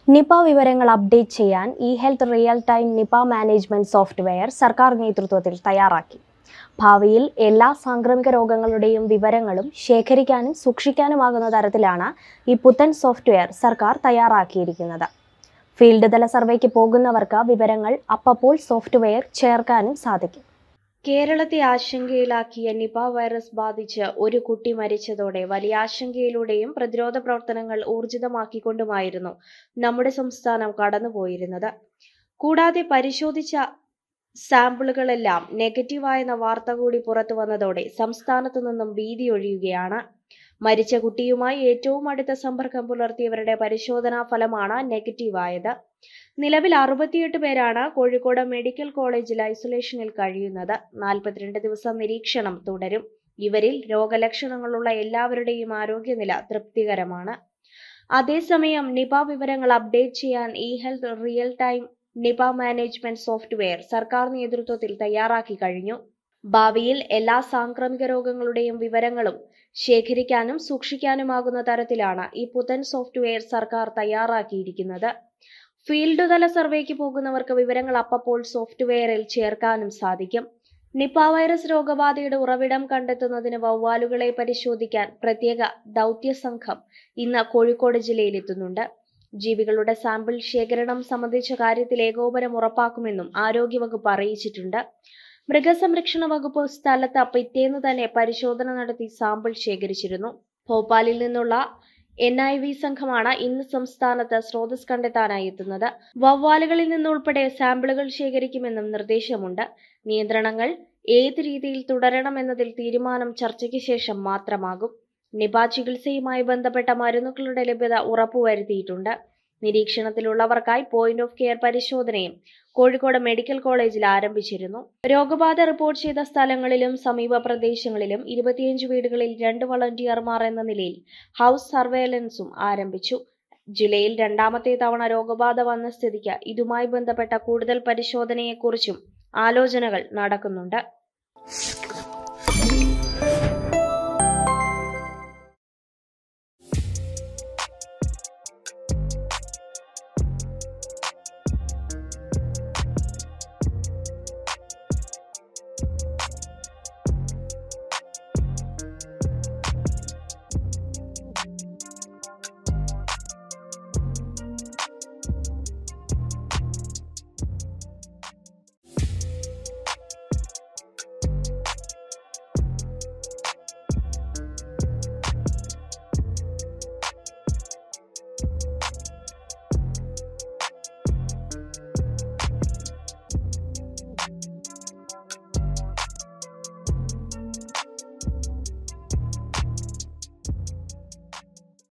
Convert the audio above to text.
Nipah വിവരങ്ങൾ update ചെയ്യാൻ e health real time Nipah management software സർക്കാർ നേതൃത്വത്തിൽ തയ്യാറാക്കി ഭാവിയിൽ എല്ലാ സാംക്രമിക രോഗങ്ങളുടെയും വിവരങ്ങളും ശേഖരിക്കാനും സൂക്ഷിക്കാനുമാകുന്ന തരത്തിലാണ് ഈ പുത്തൻ സോഫ്റ്റ്വെയർ സർക്കാർ തയ്യാറാക്കിയിരിക്കുന്നത് ഫീൽഡ് തല സർവേക്ക് പോകുന്നവർക്ക് വിവരങ്ങൾ അപ്പപ്പോൾ സോഫ്റ്റ്വെയർ ചേർക്കാനും സാധിക്കും കേരളത്തെ ആശങ്കയിലാക്കിയ നിപ വൈറസ് ബാധിച്ച് ഒരു കുട്ടി മരിച്ചതോടെ വലിയ ആശങ്കയിലൂടെയും പ്രതിരോധ പ്രവർത്തനങ്ങൾ ഊർജിതമാക്കിക്കൊണ്ടുമായിരുന്നു നമ്മുടെ സംസ്ഥാനം കടന്നുപോയിരുന്നത് കൂടാതെ പരിശോധിച്ച സാമ്പിളുകളെല്ലാം നെഗറ്റീവായെന്ന വാർത്ത കൂടി പുറത്തു വന്നതോടെ സംസ്ഥാനത്തു നിന്നും ഭീതി ഒഴിയുകയാണ് മരിച്ച കുട്ടിയുമായി ഏറ്റവും അടുത്ത സമ്പർക്കം പുലർത്തിയവരുടെ പരിശോധനാ ഫലമാണ് നെഗറ്റീവായത് നിലവിൽ അറുപത്തിയെട്ട് പേരാണ് കോഴിക്കോട് മെഡിക്കൽ കോളേജിൽ ഐസൊലേഷനിൽ കഴിയുന്നത് നാൽപ്പത്തിരണ്ട് ദിവസം നിരീക്ഷണം തുടരും ഇവരിൽ രോഗലക്ഷണങ്ങളുള്ള എല്ലാവരുടെയും ആരോഗ്യനില തൃപ്തികരമാണ് അതേസമയം നിപ വിവരങ്ങൾ അപ്ഡേറ്റ് ചെയ്യാൻ e health real time Nipah management software സർക്കാർ നേതൃത്വത്തിൽ തയ്യാറാക്കി കഴിഞ്ഞു ഭാവിയിൽ എല്ലാ സാംക്രമിക രോഗങ്ങളുടെയും വിവരങ്ങളും ശേഖരിക്കാനും സൂക്ഷിക്കാനുമാകുന്ന തരത്തിലാണ് ഈ പുത്തൻ സോഫ്റ്റ്വെയർ സർക്കാർ തയ്യാറാക്കിയിരിക്കുന്നത് ഫീൽഡ് തല സർവേക്ക് പോകുന്നവർക്ക് വിവരങ്ങൾ അപ്പപ്പോൾ സോഫ്റ്റ്വെയറിൽ ചേർക്കാനും സാധിക്കും നിപ വൈറസ് രോഗബാധയുടെ ഉറവിടം കണ്ടെത്തുന്നതിന് വവ്വാലുകളെ പരിശോധിക്കാൻ പ്രത്യേക ദൗത്യ സംഘം ഇന്ന് കോഴിക്കോട് ജില്ലയിൽ എത്തുന്നുണ്ട് ജീവികളുടെ സാമ്പിൾ ശേഖരണം സംബന്ധിച്ച കാര്യത്തിൽ ഏകോപനം ഉറപ്പാക്കുമെന്നും ആരോഗ്യവകുപ്പ് അറിയിച്ചിട്ടുണ്ട് മൃഗസംരക്ഷണ വകുപ്പ് സ്ഥലത്ത് പിറ്റേന്ന് തന്നെ പരിശോധന നടത്തി സാമ്പിൾ ശേഖരിച്ചിരുന്നു ഭോപ്പാലിൽ നിന്നുള്ള എൻ ഐ വി സംഘമാണ് ഇന്ന് സംസ്ഥാനത്ത് സ്രോതസ് കണ്ടെത്താനായി എത്തുന്നത് വവ്വാലുകളിൽ നിന്നുൾപ്പെടെ സാമ്പിളുകൾ ശേഖരിക്കുമെന്നും നിർദ്ദേശമുണ്ട് നിയന്ത്രണങ്ങൾ ഏത് രീതിയിൽ തുടരണമെന്നതിൽ തീരുമാനം ചർച്ചയ്ക്ക് ശേഷം മാത്രമാകും നിപ ചികിത്സയുമായി ബന്ധപ്പെട്ട മരുന്നുകളുടെ ലഭ്യത ഉറപ്പുവരുത്തിയിട്ടുണ്ട് നിരീക്ഷണത്തിലുള്ളവർക്കായി പോയിന്റ് ഓഫ് കെയർ പരിശോധനയും കോഴിക്കോട് മെഡിക്കൽ കോളേജിൽ ആരംഭിച്ചിരുന്നു രോഗബാധ റിപ്പോർട്ട് ചെയ്ത സ്ഥലങ്ങളിലും സമീപ പ്രദേശങ്ങളിലും ഇരുപത്തിയഞ്ച് വീടുകളിൽ രണ്ട് വളണ്ടിയർമാർ എന്ന നിലയിൽ ഹൗസ് സർവേലൻസും ആരംഭിച്ചു ജില്ലയിൽ രണ്ടാമത്തെ തവണ രോഗബാധ വന്ന സ്ഥിതിക്ക് ഇതുമായി ബന്ധപ്പെട്ട കൂടുതൽ പരിശോധനയെക്കുറിച്ചും ആലോചനകൾ നടക്കുന്നുണ്ട്